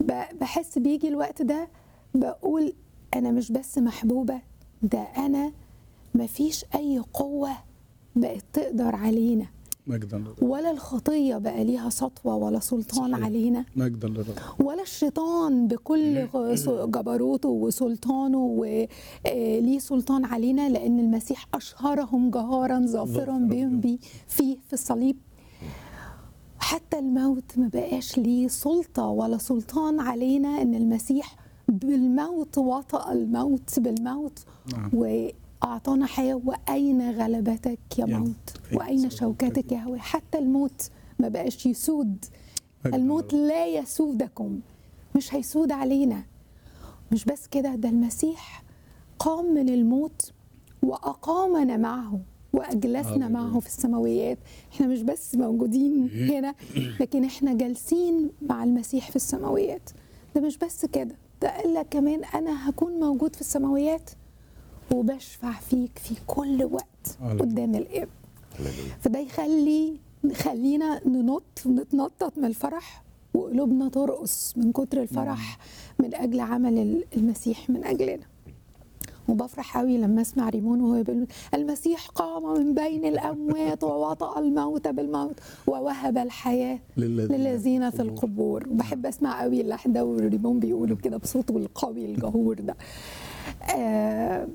ب- بحس بيجي الوقت ده بقول انا مش بس محبوبه ده انا مفيش اي قوه بقت تقدر علينا مجدا للرب ولا الخطيه بقى ليها سطوه ولا سلطان صحيح. علينا مجدا للرب ولا الشيطان بكل غ- س- جبروته وسلطانه وليه سلطان علينا لان المسيح اشهرهم جهارا ظافرا ظافراً بهم بي فيه في الصليب حتى الموت ما بقاش ليه سلطه ولا سلطان علينا ان المسيح بالموت وطأ الموت بالموت نعم واعطانا حياه واين غلبتك يا يا موت أين واين صوتك شوكتك يا هوى حتى الموت ما بقاش يسود مجداً الموت للرب. لا يسودكم مش هيسود علينا مش بس كده ده المسيح قام من الموت وأقامنا معه وأجلسنا هاليلويا. معه في السماويات احنا مش بس موجودين هنا لكن احنا جالسين مع المسيح في السماويات ده مش بس كده ده قال لك كمان أنا هكون موجود في السماويات وبشفع فيك في كل وقت هاليلويا. قدام الآب هللويا فده يخلي خلينا ننط ونتنطط من الفرح وقلوبنا ترقص من كتر الفرح من اجل عمل المسيح من اجلنا وبفرح قوي لما اسمع ريمون وهو بيقول المسيح قام من بين الاموات ووطأ الموت بالموت ووهب الحياه للذين للذين في القبور وبحب اسمع قوي اللحن ده وريمون بيقوله كده بصوته القوي الجهور ده آه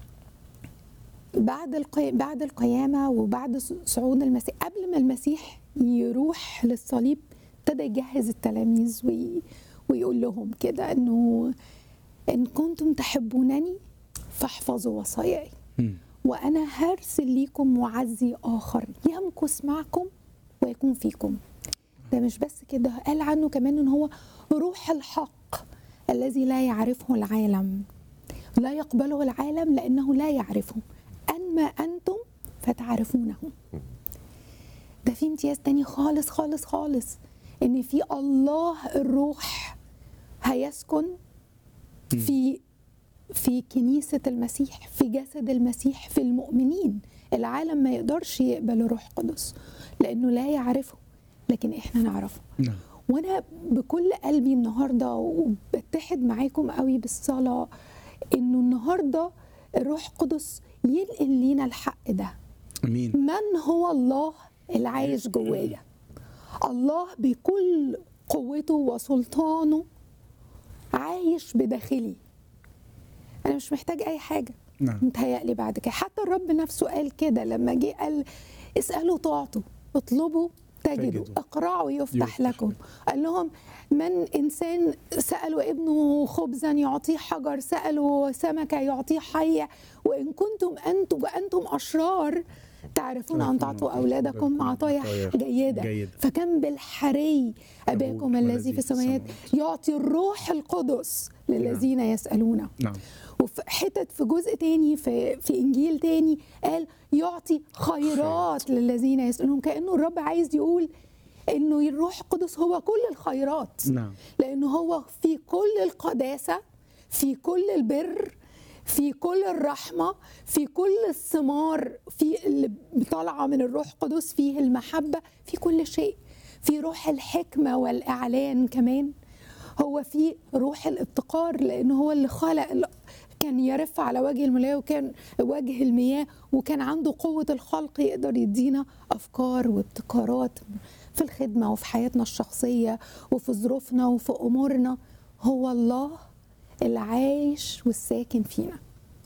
بعد القي... بعد القيامه وبعد ص- صعود المسيح قبل ما المسيح يروح للصليب ابتدى يجهز التلاميذ وي... ويقول لهم كده انه ان كنتم تحبونني فاحفظوا وصاياي مم. وانا هرسل ليكم معزي اخر يمكث معكم ويكون فيكم ده مش بس كده قال عنه كمان ان هو روح الحق الذي لا يعرفه العالم لا يقبله العالم لانه لا يعرفه اما انتم فتعرفونه ده في امتياز تاني خالص خالص خالص ان في الله الروح هيسكن في في كنيسة المسيح في جسد المسيح في المؤمنين العالم ما يقدرش يقبل الروح القدس لأنه لا يعرفه لكن إحنا نعرفه نعم وأنا بكل قلبي النهاردة وبتحد معاكم قوي بالصلاة إنه النهاردة الروح القدس ينقل لينا الحق ده امين من هو الله اللي عايش جوايا الله بكل قوته وسلطانه عايش بداخلي انا مش محتاج اي حاجه نعم متهيألي بعد كده حتى الرب نفسه قال كده لما جه قال اسألوا تعطوا اطلبوا تجدوا تجدوا. اقرعوا يفتح, يفتح لكم قال لهم من انسان سالوا ابنه خبزا يعطيه حجر سالوا سمكه يعطيه حيه وان كنتم انتم وانتم اشرار تعرفون ان تعطوا اولادكم عطايا جيده جيدة. فكم بالحري اباكم أبوكم الذي في السماوات يعطي الروح القدس للذين يسالونه نعم وفي حتت في جزء تاني في في انجيل تاني قال يعطي خيرات للذين يسالون كانه الرب عايز يقول انه الروح القدس هو كل الخيرات نعم لانه هو في كل القداسه في كل البر في كل الرحمه في كل الثمار في اللي طالعه من الروح القدس فيه المحبه في كل شيء في روح الحكمه والاعلان كمان هو في روح الابتكار لانه هو اللي خلق ال- كان يرف على وجه المياه وكان وجه المياه وكان عنده قوة الخلق يقدر يدينا أفكار وابتكارات في الخدمة وفي حياتنا الشخصية وفي ظروفنا وفي أمورنا هو الله اللي عايش والساكن فينا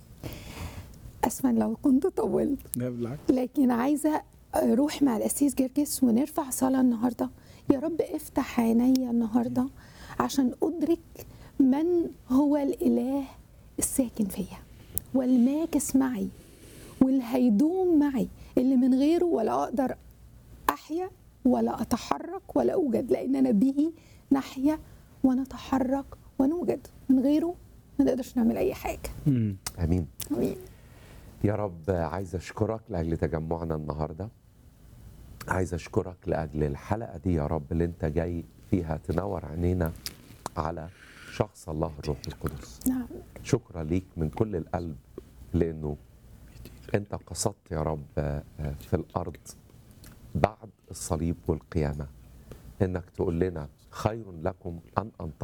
أسفا لو كنت طولت لا بالعكس لكن عايزه اروح مع الاسيس جرجس ونرفع صلاه النهارده يا رب افتح عيني النهارده عشان ادرك من هو الاله الساكن فيا والماكس معي واللي هيدوم معي اللي من غيره ولا اقدر احيا ولا اتحرك ولا اوجد لان انا به نحيا ونتحرك ونوجد من غيره ما نقدرش نعمل اي حاجه مم. امين امين يا رب عايز اشكرك لاجل تجمعنا النهارده عايز اشكرك لاجل الحلقه دي يا رب اللي انت جاي فيها تنور عينينا على شخص الله الروح القدس نعم شكرا ليك من كل القلب لانه انت قصدت يا رب آه، آه، في الارض بعد الصليب والقيامه انك تقول لنا خير لكم ان انتظر